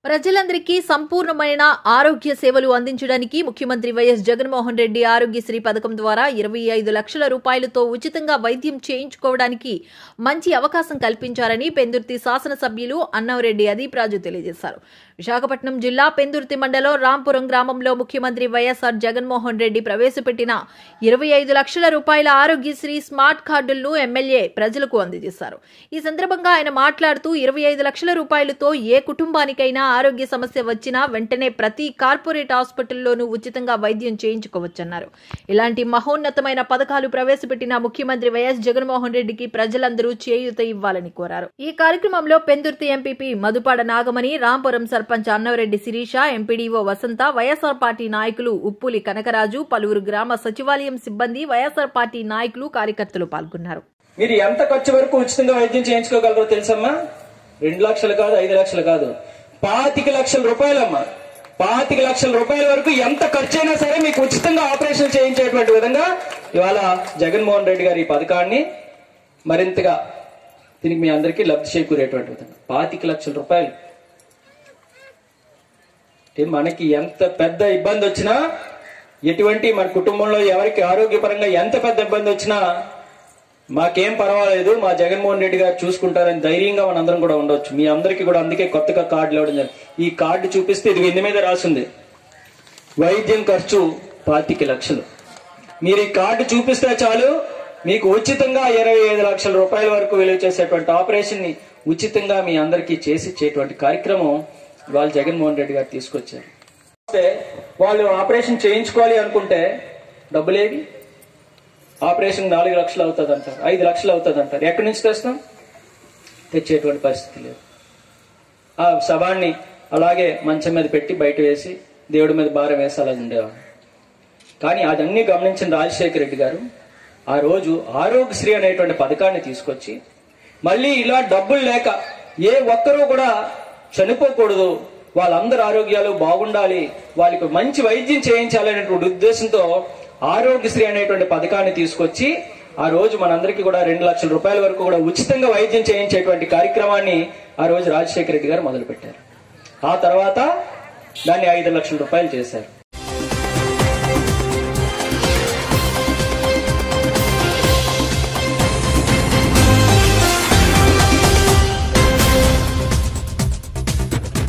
ప్రజలందరికీ సంపూర్ణమైన ఆరోగ్య సేవలు అందించడానికి ముఖ్యమంత్రి వైఎస్ జగన్మోహన్ రెడ్డి ఆరోగ్యశ్రీ పథకం ద్వారా ఇరవై ఐదు లక్షల రూపాయలతో ఉచితంగా వైద్యం చేయించుకోవడానికి మంచి అవకాశం కల్పించారని పెందుర్తి శాసనసభ్యులు అన్నవరెడ్డి అదీప్ రాజు తెలియజేశారు విశాఖపట్నం జిల్లా పెందుర్తి మండలం రాంపురం గ్రామంలో ముఖ్యమంత్రి వైఎస్ఆర్ జగన్మోహన్ రెడ్డి ప్రవేశపెట్టిన ఇరవై ఐదు లక్షల రూపాయల ఆరోగ్యశ్రీ స్మార్ట్ కార్డులను ఎమ్మెల్యే ప్రజలకు అందజేశారు ఈ సందర్భంగా ఆయన మాట్లాడుతూ ఇరవై ఐదు లక్షల రూపాయలతో ఏ కుటుంబానికైనా ఆరోగ్య సమస్య వచ్చినా వెంటనే ప్రతి కార్పొరేట్ హాస్పిటల్లోనూ ఉచితంగా వైద్యం చేయించుకోవచ్చన్నారు ఇలాంటి మహోన్నతమైన పథకాలు ప్రవేశపెట్టిన ముఖ్యమంత్రి వైఎస్ జగన్మోహన్ రెడ్డికి ప్రజలందరూ చేయూత ఇవ్వాలని కోరారు ఈ కార్యక్రమంలో Pendurthi MPP Madhupada Nagamani Rampuram sarpanch Annavareddy Sirisha MPDO Vasantha YSR party నాయకులు ఉప్పులి కనకరాజు పలువురు గ్రామ సచివాలయం సిబ్బంది వైఎస్ఆర్ పార్టీ నాయకులు కార్యకర్తలు పాల్గొన్నారు మీరు ఎంత ఖర్చు వరకు ఉచితంగా వైద్యం చేయించుకోగలరో తెలుసమ్మా రెండు లక్షలు కాదు ఐదు లక్షలు కాదు పాతిక లక్షల రూపాయలమ్మా పాతిక లక్షల రూపాయల వరకు ఎంత ఖర్చు అయినా సరే మీకు ఉచితంగా ఆపరేషన్ చేయించేటువంటి విధంగా ఇవాళ జగన్మోహన్ రెడ్డి గారి ఈ పథకాన్ని మరింతగా దీనికి మీ అందరికీ లబ్ధి చేకూరేటువంటి విధంగా పాతిక లక్షల రూపాయలు అంటే మనకి ఎంత పెద్ద ఇబ్బంది వచ్చినా ఎటువంటి మన కుటుంబంలో ఎవరికి ఆరోగ్యపరంగా ఎంత పెద్ద ఇబ్బంది వచ్చినా మాకేం పర్వాలేదు మా జగన్మోహన్ రెడ్డి గారు చూసుకుంటారని ధైర్యంగా మనందరం కూడా ఉండొచ్చు మీ అందరికీ కూడా అందుకే కొత్తగా కార్డులు ఇవ్వడం జరిగింది ఈ కార్డు చూపిస్తే ఇది ఇందు మీద రాసింది వైద్యం ఖర్చు పాతిక లక్షలు మీరు ఈ కార్డు చూపిస్తే చాలు మీకు ఉచితంగా ఇరవై ఐదు లక్షల రూపాయల వరకు విలువ చేసేటువంటి ఆపరేషన్ ని ఉచితంగా మీ అందరికీ చేసి ఇచ్చేటువంటి కార్యక్రమం ఇవాళ జగన్మోహన్ రెడ్డి గారు తీసుకొచ్చారు వస్తే వాళ్ళు ఆపరేషన్ చేయించుకోవాలి అనుకుంటే డబ్బులేవి ఆపరేషన్ నాలుగు లక్షలు అవుతుంది అంటారు ఐదు లక్షలు అవుతుంది అంటారు ఎక్కడి నుంచి తెస్తాం తెచ్చేటువంటి పరిస్థితి లేదు ఆ శవాన్ని అలాగే మంచం మీద పెట్టి బయట వేసి దేవుడి మీద భారం వేసి అలా ఉండేవాడు కానీ అదన్నీ గమనించిన రాజశేఖర రెడ్డి గారు ఆ రోజు ఆరోగ్యశ్రీ అనేటువంటి పథకాన్ని తీసుకొచ్చి మళ్ళీ ఇలా డబ్బులు లేక ఏ ఒక్కరూ కూడా చనిపోకూడదు వాళ్ళందరి ఆరోగ్యాలు బాగుండాలి వాళ్ళకి మంచి వైద్యం చేయించాలనేటువంటి ఉద్దేశంతో ఆరోగ్యశ్రీ అనేటువంటి పథకాన్ని తీసుకొచ్చి ఆ రోజు మనందరికీ కూడా రెండు లక్షల రూపాయల వరకు కూడా ఉచితంగా వైద్యం చేయించేటువంటి కార్యక్రమాన్ని ఆ రోజు రాజశేఖర రెడ్డి గారు మొదలుపెట్టారు ఆ తర్వాత దాన్ని ఐదు లక్షల రూపాయలు చేశారు